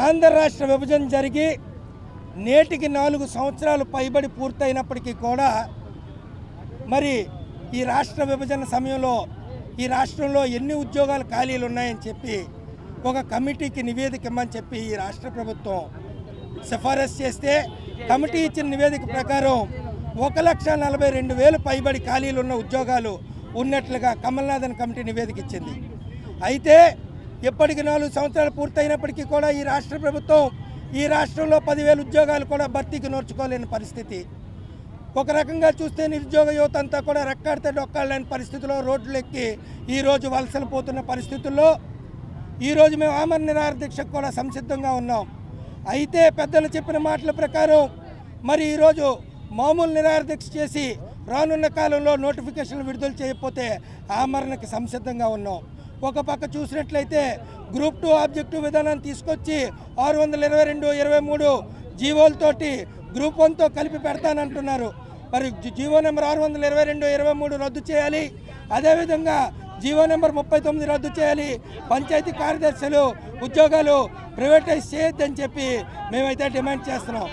ఆంధ్ర రాష్ట్ర విభజన జరిగి నేటికి నాలుగు సంవత్సరాలు పైబడి పూర్తయినప్పటికీ కూడా మరి ఈ రాష్ట్ర విభజన సమయంలో ఈ రాష్ట్రంలో ఎన్ని ఉద్యోగాలు ఖాళీలు ఉన్నాయని చెప్పి ఒక కమిటీకి నివేదిక ఇమ్మని చెప్పి ఈ రాష్ట్ర ప్రభుత్వం సిఫారసు చేస్తే కమిటీ ఇచ్చిన నివేదిక ప్రకారం ఒక లక్ష నలభై రెండు వేలు పైబడి ఖాళీలు ఉన్న ఉద్యోగాలు ఉన్నట్లుగా కమల్నాథన్ కమిటీ నివేదిక ఇచ్చింది అయితే ఇప్పటికి నాలుగు సంవత్సరాలు పూర్తయినప్పటికీ కూడా ఈ రాష్ట్ర ప్రభుత్వం ఈ రాష్ట్రంలో పదివేల ఉద్యోగాలు కూడా భర్తీకి నోర్చుకోలేని పరిస్థితి ఒక రకంగా చూస్తే నిరుద్యోగ యువత అంతా కూడా రెక్కాడితే డొక్కాడలేని పరిస్థితిలో రోడ్లు ఎక్కి ఈరోజు వలసలు పోతున్న పరిస్థితుల్లో ఈరోజు మేము ఆమరణ నిరాహార దీక్షకు కూడా సంసిద్ధంగా ఉన్నాం అయితే పెద్దలు చెప్పిన మాటల ప్రకారం మరి ఈరోజు మామూలు నిరాహార దీక్ష చేసి రానున్న కాలంలో నోటిఫికేషన్లు విడుదల చేయకపోతే ఆమరణకి సంసిద్ధంగా ఉన్నాం ఒక పక్క చూసినట్లయితే గ్రూప్ టూ ఆబ్జెక్టివ్ విధానాన్ని తీసుకొచ్చి ఆరు వందల ఇరవై రెండు ఇరవై మూడు జీవోలతోటి గ్రూప్ వన్తో కలిపి పెడతానంటున్నారు మరి జీ- జీవో నెంబర్ ఆరు వందల ఇరవై రెండు ఇరవై మూడు రద్దు చేయాలి అదేవిధంగా జీవో నెంబర్ ముప్పై తొమ్మిది రద్దు చేయాలి పంచాయతీ కార్యదర్శులు ఉద్యోగాలు ప్రైవేటైజ్ చేయొద్దని చెప్పి మేమైతే డిమాండ్ చేస్తున్నాం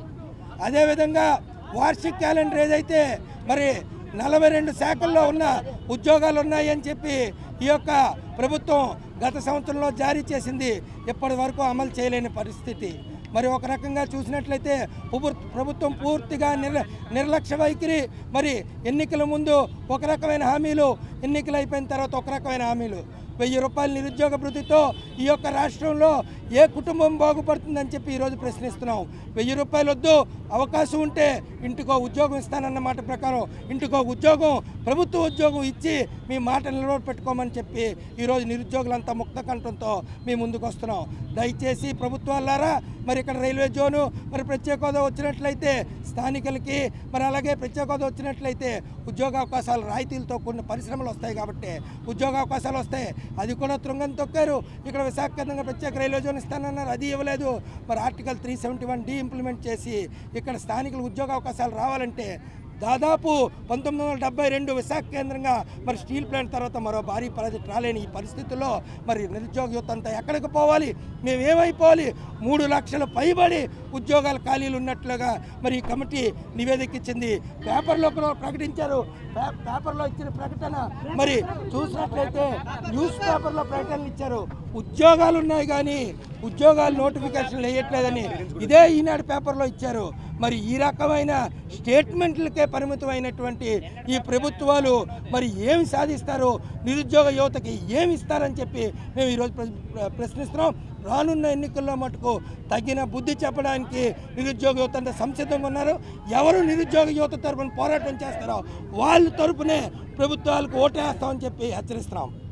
అదేవిధంగా వార్షిక క్యాలెండర్ ఏదైతే మరి నలభై రెండు శాఖల్లో ఉన్న ఉద్యోగాలు ఉన్నాయని చెప్పి ఈ యొక్క ప్రభుత్వం గత సంవత్సరంలో జారీ చేసింది ఇప్పటి వరకు అమలు చేయలేని పరిస్థితి మరి ఒక రకంగా చూసినట్లయితే ఉపు- ప్రభుత్వం పూర్తిగా నిర్ నిర్లక్ష్య వైఖరి మరి ఎన్నికల ముందు ఒక రకమైన హామీలు ఎన్నికలు అయిపోయిన తర్వాత ఒక రకమైన హామీలు వెయ్యి రూపాయల నిరుద్యోగ భృతితో ఈ యొక్క రాష్ట్రంలో ఏ కుటుంబం బాగుపడుతుందని చెప్పి ఈరోజు ప్రశ్నిస్తున్నాం వెయ్యి రూపాయలు వద్దు అవకాశం ఉంటే ఇంటికో ఉద్యోగం ఇస్తానన్న మాట ప్రకారం ఇంటికో ఉద్యోగం ప్రభుత్వ ఉద్యోగం ఇచ్చి మీ మాట నిలబెట్టుకోమని చెప్పి ఈరోజు నిరుద్యోగులంతా ముక్త కంఠంతో మీ ముందుకు వస్తున్నాం దయచేసి ప్రభుత్వాలారా మరి ఇక్కడ రైల్వే జోను మరి ప్రత్యేక హోదా వచ్చినట్లయితే స్థానికులకి మరి అలాగే ప్రత్యేక హోదా వచ్చినట్లయితే ఉద్యోగ అవకాశాలు రాయితీలతో కొన్ని పరిశ్రమలు వస్తాయి కాబట్టి ఉద్యోగ అవకాశాలు వస్తాయి అది కూడా తృంగం తొక్కారు ఇక్కడ విశాఖ కేంద్రంగా ప్రత్యేక రైల్వే జోన్ ఇస్తానన్నారు అది ఇవ్వలేదు మరి article three seventy one D implement చేసి ఇక్కడ స్థానికులు ఉద్యోగ అవకాశాలు రావాలంటే దాదాపు పంతొమ్మిది వందల డెబ్బై రెండు విశాఖ కేంద్రంగా మరి స్టీల్ ప్లాంట్ తర్వాత మరో భారీ ప్రాజెక్ట్ రాలేని ఈ పరిస్థితుల్లో మరి నిరుద్యోగ యువత అంతా ఎక్కడికి పోవాలి మేము ఏమైపోవాలి మూడు లక్షల పైబడి ఉద్యోగాల ఖాళీలు ఉన్నట్లుగా మరి ఈ కమిటీ నివేదిక ఇచ్చింది పేపర్లో కూడా ప్రకటించారు పే- పేపర్లో ఇచ్చిన ప్రకటన మరి చూసినట్లయితే న్యూస్ పేపర్లో ప్రకటనలు ఇచ్చారు ఉద్యోగాలు ఉన్నాయి కానీ ఉద్యోగాలు నోటిఫికేషన్లు వేయట్లేదని ఇదే ఈనాడు పేపర్లో ఇచ్చారు మరి ఈ రకమైన స్టేట్మెంట్లకే పరిమితమైనటువంటి ఈ ప్రభుత్వాలు మరి ఏమి సాధిస్తారు నిరుద్యోగ యువతకి ఏమి ఇస్తారని చెప్పి మేము ఈరోజు ప్ర- ప్రశ్నిస్తున్నాం రానున్న ఎన్నికల్లో మటుకు తగిన బుద్ధి చెప్పడానికి నిరుద్యోగ యువత అంతా సంసిద్ధంగా ఉన్నారు ఎవరు నిరుద్యోగ యువత తరపున పోరాటం చేస్తారో వాళ్ళ తరపునే ప్రభుత్వాలకు ఓటేస్తామని చెప్పి హెచ్చరిస్తున్నాం